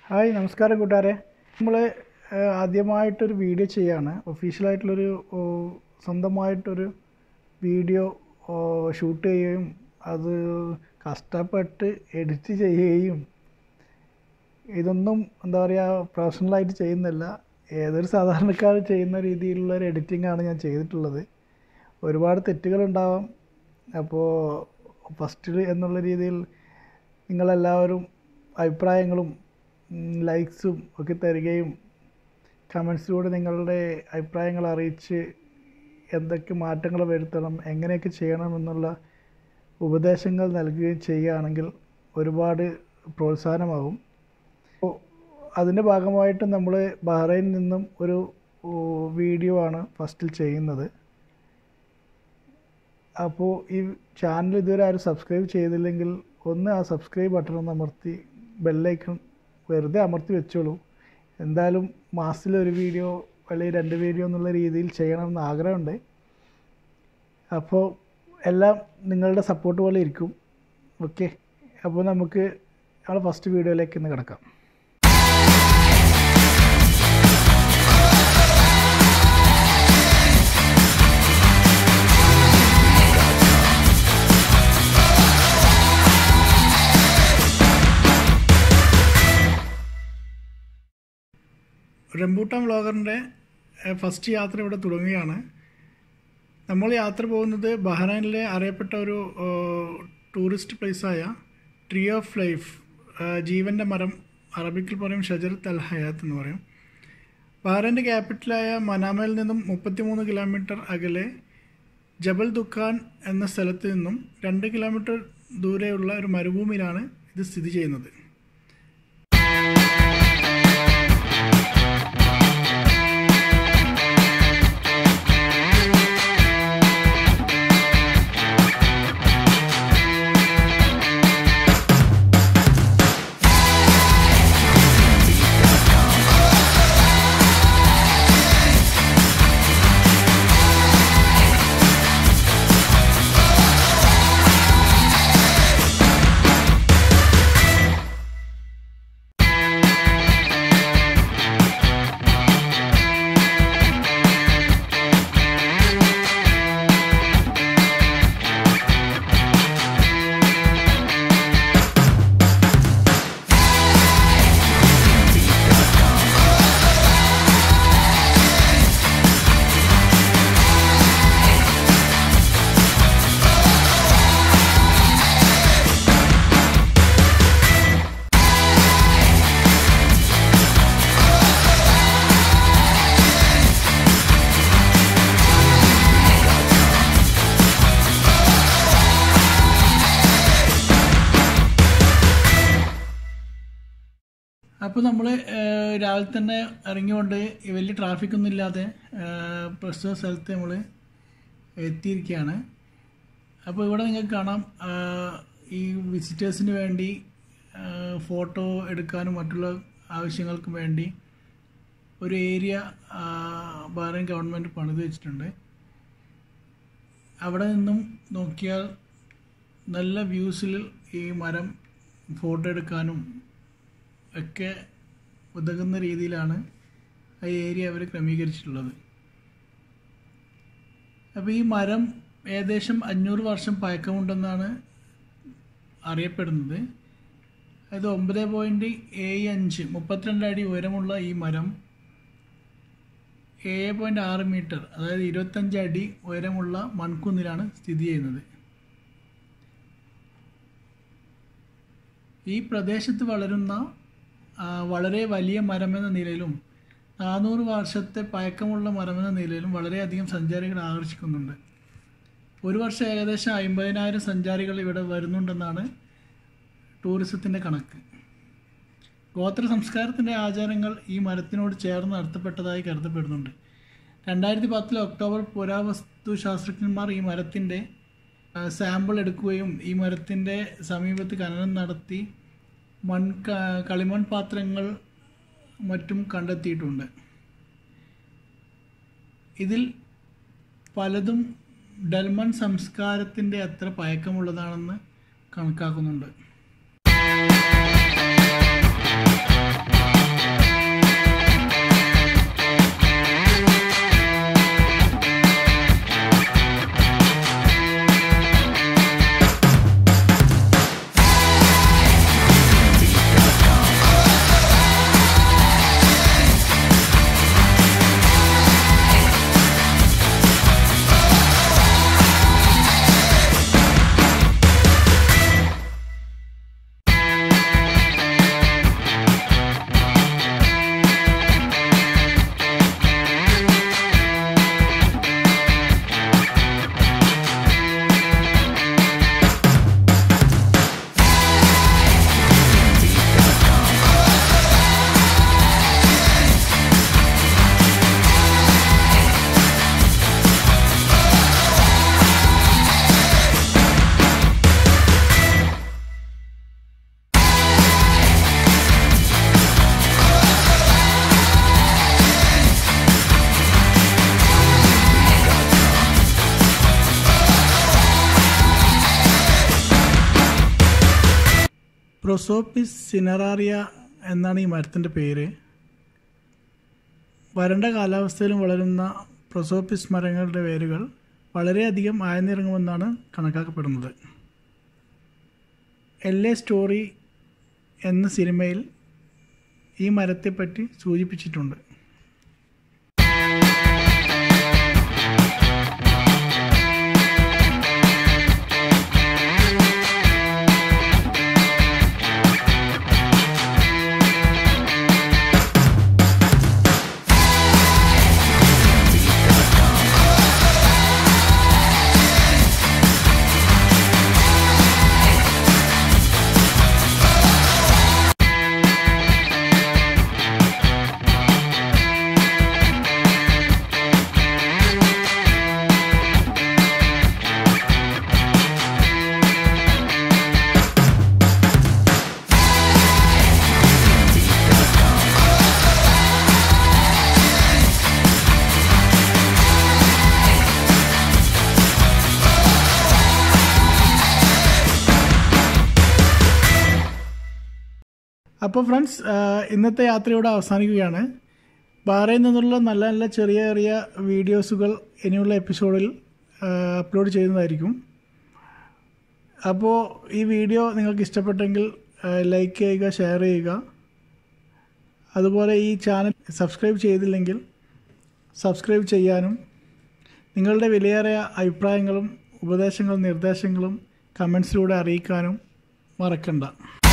hi നമസ്കാരം കൂട്ടുകാരെ നമ്മൾ ആദ്യമായിട്ടൊരു വീഡിയോ ചെയ്യാണ് ഒഫീഷ്യലായിട്ടുള്ളൊരു ഓ, സ്വന്തമായിട്ടൊരു വീഡിയോ ഓ, ഷൂട്ട് ചെയ്യുകയും അത് കഷ്ടപ്പെട്ട് എഡിറ്റ് ചെയ്യുകയും ഇതൊന്നും എന്താ പറയുക പ്രൊഫഷണലായിട്ട് ചെയ്യുന്നില്ല ഏതൊരു സാധാരണക്കാർ ചെയ്യുന്ന രീതിയിലുള്ള ഒരു എഡിറ്റിംഗ് ആണ് ഞാൻ ചെയ്തിട്ടുള്ളത് ഒരുപാട് തെറ്റുകളുണ്ടാവാം അപ്പോൾ ഫസ്റ്റിൽ എന്നുള്ള രീതിയിൽ നിങ്ങളെല്ലാവരും അഭിപ്രായങ്ങളും ലൈക്സും ഒക്കെ തരികയും കമൻസിലൂടെ നിങ്ങളുടെ അഭിപ്രായങ്ങൾ അറിയിച്ച് എന്തൊക്കെ മാറ്റങ്ങൾ വരുത്തണം എങ്ങനെയൊക്കെ ചെയ്യണം എന്നുള്ള ഉപദേശങ്ങൾ നൽകുകയും ചെയ്യുകയാണെങ്കിൽ ഒരുപാട് പ്രോത്സാഹനമാകും അപ്പോൾ അതിൻ്റെ ഭാഗമായിട്ട് നമ്മൾ ബഹ്റൈനിൽ നിന്നും ഒരു ഓ, വീഡിയോ ആണ് ഫസ്റ്റിൽ ചെയ്യുന്നത് അപ്പോൾ ഈ ചാനൽ ഇതുവരെ ആരും സബ്സ്ക്രൈബ് ചെയ്തില്ലെങ്കിൽ ഒന്ന് ആ സബ്സ്ക്രൈബ് ബട്ടൺ ഒന്ന് അമർത്തി ബെല്ലൈക്കൺ വെറുതെ അമർത്തി വെച്ചോളൂ എന്തായാലും മാസത്തിലൊരു വീഡിയോ അല്ലെങ്കിൽ രണ്ട് വീഡിയോ എന്നുള്ള രീതിയിൽ ചെയ്യണമെന്ന് ആഗ്രഹമുണ്ട് അപ്പോൾ എല്ലാം നിങ്ങളുടെ സപ്പോർട്ട് പോലെ ഇരിക്കും ഓക്കെ അപ്പോൾ നമുക്ക് നമ്മുടെ ഫസ്റ്റ് വീഡിയോയിലേക്ക് ഇന്ന് കിടക്കാം റംബൂട്ടാൻ വ്ളോഗറിൻ്റെ ഫസ്റ്റ് യാത്ര ഇവിടെ തുടങ്ങുകയാണ് നമ്മൾ യാത്ര പോകുന്നത് ബഹ്റൈനിലെ അറിയപ്പെട്ട ഒരു ടൂറിസ്റ്റ് പ്ലേസായ ട്രീ ഓഫ് ലൈഫ് ജീവൻ്റെ മരം അറബിക്കിൽ പറയും ഷജറത്ത് അൽ ഹയാത്ത് എന്ന് പറയും ബഹ്റൈൻ്റെ ക്യാപിറ്റലായ മനാമയിൽ നിന്നും മുപ്പത്തിമൂന്ന് കിലോമീറ്റർ അകലെ ജബൽ ദുഖാൻ എന്ന സ്ഥലത്ത് നിന്നും രണ്ട് കിലോമീറ്റർ ദൂരെയുള്ള ഒരു മരുഭൂമിയിലാണ് ഇത് സ്ഥിതി ചെയ്യുന്നത് അപ്പോൾ നമ്മൾ രാവിലെ തന്നെ ഇറങ്ങിക്കൊണ്ട് വലിയ ട്രാഫിക്കൊന്നും ഇല്ലാതെ ഏഹ്, പ്രസ്തുത സ്ഥലത്ത് നമ്മൾ എത്തിയിരിക്കുകയാണ് അപ്പോൾ ഇവിടെ നിങ്ങൾക്ക് കാണാം ആഹ്, ഈ വിസിറ്റേഴ്സിന് വേണ്ടി ആഹ്, ഫോട്ടോ എടുക്കാനും മറ്റുള്ള ആവശ്യങ്ങൾക്കും വേണ്ടി ഒരു ഏരിയ ബഹ്റൈൻ ഗവൺമെൻറ് പണിത് വെച്ചിട്ടുണ്ട് അവിടെ നിന്നും നോക്കിയാൽ നല്ല വ്യൂസിൽ ഈ മരം ഫോട്ടോ എടുക്കാനും ഒക്കെ ഉതകുന്ന രീതിയിലാണ് ആ ഏരിയ അവർ ക്രമീകരിച്ചിട്ടുള്ളത് അപ്പോൾ ഈ മരം ഏകദേശം അഞ്ഞൂറ് വർഷം പഴക്കമുണ്ടെന്നാണ് അറിയപ്പെടുന്നത് അതായത് ഒമ്പത് പോയിൻറ്റ് ഏഴ് അഞ്ച് മുപ്പത്തിരണ്ട് അടി ഉയരമുള്ള ഈ മരം ഏഴ് പോയിൻറ്റ് ആറ് മീറ്റർ അതായത് ഇരുപത്തഞ്ച് അടി ഉയരമുള്ള മൺകുന്നിലാണ് സ്ഥിതി ചെയ്യുന്നത് ഈ പ്രദേശത്ത് വളരുന്ന ആ, വളരെ വലിയ മരമെന്ന നിലയിലും നാനൂറ് വർഷത്തെ പഴക്കമുള്ള മരമെന്ന നിലയിലും വളരെയധികം സഞ്ചാരികളെ ആകർഷിക്കുന്നുണ്ട് ഒരു വർഷം ഏകദേശം അമ്പതിനായിരം സഞ്ചാരികൾ ഇവിടെ വരുന്നുണ്ടെന്നാണ് ടൂറിസത്തിൻ്റെ കണക്ക് ഗോത്ര സംസ്കാരത്തിൻ്റെ ആചാരങ്ങൾ ഈ മരത്തിനോട് ചേർന്ന് നടത്തപ്പെട്ടതായി കരുതപ്പെടുന്നുണ്ട് രണ്ടായിരത്തി പത്തിൽ ഒക്ടോബർ പുരാവസ്തു ശാസ്ത്രജ്ഞന്മാർ ഈ മരത്തിൻ്റെ സാമ്പിൾ എടുക്കുകയും ഈ മരത്തിൻ്റെ സമീപത്ത് ഖനനം നടത്തി മൺ ക- കളിമൺ പാത്രങ്ങൾ മറ്റും കണ്ടെത്തിയിട്ടുണ്ട് ഇതിൽ പലതും ഡൽമൺ സംസ്കാരത്തിൻ്റെ അത്ര പഴക്കമുള്ളതാണെന്ന് കണക്കാക്കുന്നുണ്ട് പ്രൊസോപ്പിസ് സിനറാറിയ എന്നാണ് ഈ മരത്തിൻ്റെ പേര് വരണ്ട കാലാവസ്ഥയിലും വളരുന്ന പ്രൊസോപ്പിസ് മരങ്ങളുടെ വേരുകൾ വളരെയധികം ആഴ്ന്നിറങ്ങുമെന്നാണ് കണക്കാക്കപ്പെടുന്നത് എൽ എ സ്റ്റോറി എന്ന സിനിമയിൽ ഈ മരത്തെപ്പറ്റി സൂചിപ്പിച്ചിട്ടുണ്ട് അപ്പോൾ ഫ്രണ്ട്സ് ഇന്നത്തെ യാത്ര ഇവിടെ അവസാനിക്കുകയാണ് ബാറയിൽ നിന്നുള്ള നല്ല നല്ല ചെറിയ ചെറിയ വീഡിയോസുകൾ ഇനിയുള്ള എപ്പിസോഡിൽ അപ്ലോഡ് ചെയ്യുന്നതായിരിക്കും അപ്പോൾ ഈ വീഡിയോ നിങ്ങൾക്ക് ഇഷ്ടപ്പെട്ടെങ്കിൽ ലൈക്ക് ചെയ്യുക ഷെയർ ചെയ്യുക അതുപോലെ ഈ ചാനൽ സബ്സ്ക്രൈബ് ചെയ്തില്ലെങ്കിൽ സബ്സ്ക്രൈബ് ചെയ്യാനും നിങ്ങളുടെ വിലയേറിയ അഭിപ്രായങ്ങളും ഉപദേശങ്ങളും നിർദ്ദേശങ്ങളും കമൻസിലൂടെ അറിയിക്കാനും മറക്കണ്ട